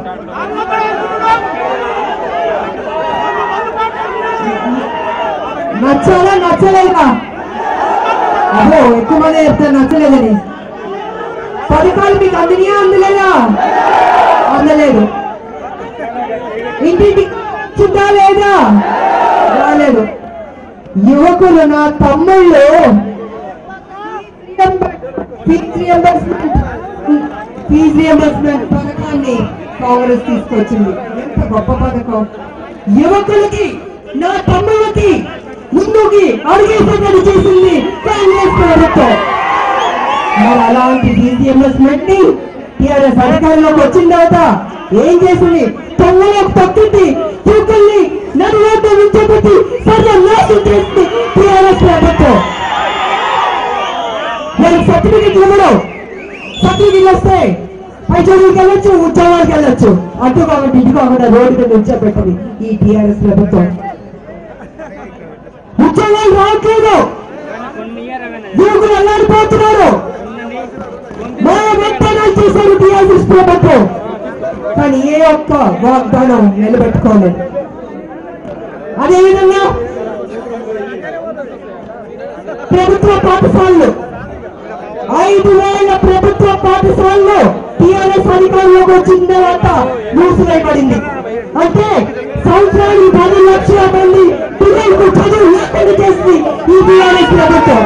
నచ్చాలా నచ్చలేదా అబ్బో ఎక్కువ మంది చెప్తారు నచ్చలేదని పథకాలు మీకు అందినయా అందలేదా అందలేదు ఇంటింటి చుట్టా లేదా రాలేదు యువకులు నా తమ్ముళ్ళు ఫీజ్ రియంబర్స్మెంట్ ఫీజ్ రియంబర్స్మెంట్ పథకాన్ని కాంగ్రెస్ తీసుకొచ్చింది ఎంత గొప్ప పథకం యువకులకి నా తమ్ముళ్ళకి ముందుకి అడిగేసేటట్టు చేసింది కాంగ్రెస్ ప్రభుత్వం మరి అలాంటి ఫీజ్ రియంబర్స్మెంట్ ని టీఆర్ఎస్ అధికారంలోకి వచ్చిన తర్వాత ఏం చేసింది తొంగలకు తక్కింది యువకుల్ని నడువేట విడిచిపెట్టి సర్వనాశం చేసింది టీఆర్ఎస్ ప్రభుత్వం మరి సర్టిఫికెట్లు ఇవ్వడం సర్టిఫికెట్లు వస్తే పై చదువుకి వెళ్ళొచ్చు ఉద్యోగాలకు వెళ్ళొచ్చు అటు కాబట్టి ఇటు కాకుండా రోడ్డు మీద ఉంచబెట్టది ఈ టీఆర్ఎస్ ప్రభుత్వం ఉద్యోగాలు రావట్లేదు యువకులు అల్లాడిపోతున్నారు మా వాగ్దానాలు చేశారు టీఆర్ఎస్ ప్రభుత్వం కానీ ఏ ఒక్క వాగ్దానం నిలబెట్టుకోలేదు అదేవిధంగా ప్రభుత్వ పాఠశాలలు ఐదు వేల ప్రభుత్వ పాఠశాలలో టీఆర్ఎస్ అధికారంలోకి వచ్చిన తర్వాత మూసివేయబడింది అంటే సంవత్సరానికి పది లక్షల మంది పిల్లలకు చదువు లేకుండా చేసింది ఈ టీఆర్ఎస్ ప్రభుత్వం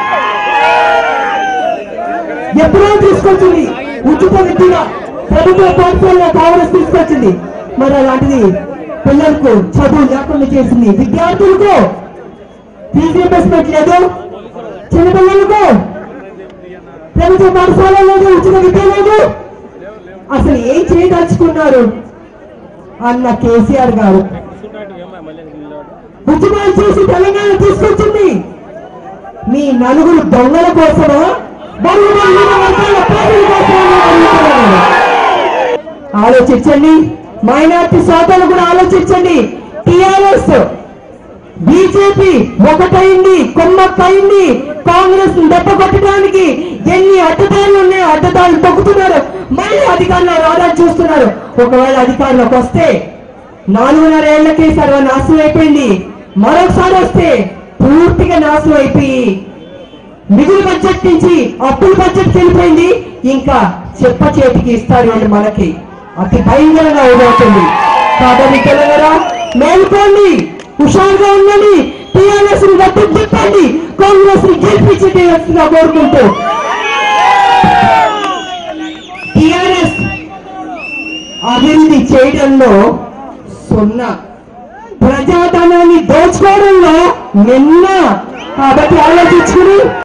ఎప్పుడో తీసుకొచ్చింది ఉచిత విద్యగా ప్రభుత్వ పాఠశాలలో కాంగ్రెస్ తీసుకొచ్చింది మరి అలాంటిది పిల్లలకు చదువు లేకుండా చేసింది విద్యార్థులకు ఫీజు రీంబర్స్మెంట్ లేదు చిన్నపిల్లలకు ప్రభుత్వ పాఠశాల లేదు ఉచిత విద్య లేదు అసలు ఏం చేయదలుచుకున్నారు అన్న కేసీఆర్ గారు ఉద్యమాలు చేసి తెలంగాణ తీసుకొచ్చింది మీ నలుగురు దొంగల కోసమా బడుగు బలహీన వర్గాల పేదల కోసమా అని అడుగుతున్నాను. ఆలోచించండి మైనార్టీ సోదరులు కూడా ఆలోచించండి టిఆర్ఎస్ బీజేపీ ఒకటైంది కొమ్మక్కైంది కాంగ్రెస్ దెబ్బ కొట్టడానికి ఎన్ని అడ్డదారులు ఉన్నాయో అడ్డదారులు తొక్కుతున్నారు మళ్ళీ అధికారంలో రావాలని చూస్తున్నారు ఒకవేళ అధికారంలోకి వస్తే నాలుగున్నర ఏళ్లకే సర్వనాశనం అయిపోయింది మరొకసారి వస్తే పూర్తిగా నాశనం అయిపోయి మిగులు బడ్జెట్ నుంచి అప్పుల బడ్జెట్ వెళ్ళిపోయింది ఇంకా చెప్ప చేతికి ఇస్తారు వీళ్ళు మనకి అతి భయంకరంగా అవుతుంది కాబట్టి తెలంగాణ మేల్కోండి హుషారుగా ఉండండి టీఆర్ఎస్ ని గట్టి తిప్పండి కాంగ్రెస్ ని గెలిపించి టీఆర్ఎస్ గా కోరుకుంటూ టీఆర్ఎస్ అభివృద్ధి చేయడంలో సున్నా ప్రజాధనాన్ని దోచుకోవడంలో నిన్న కాబట్టి ఆలోచించుకుని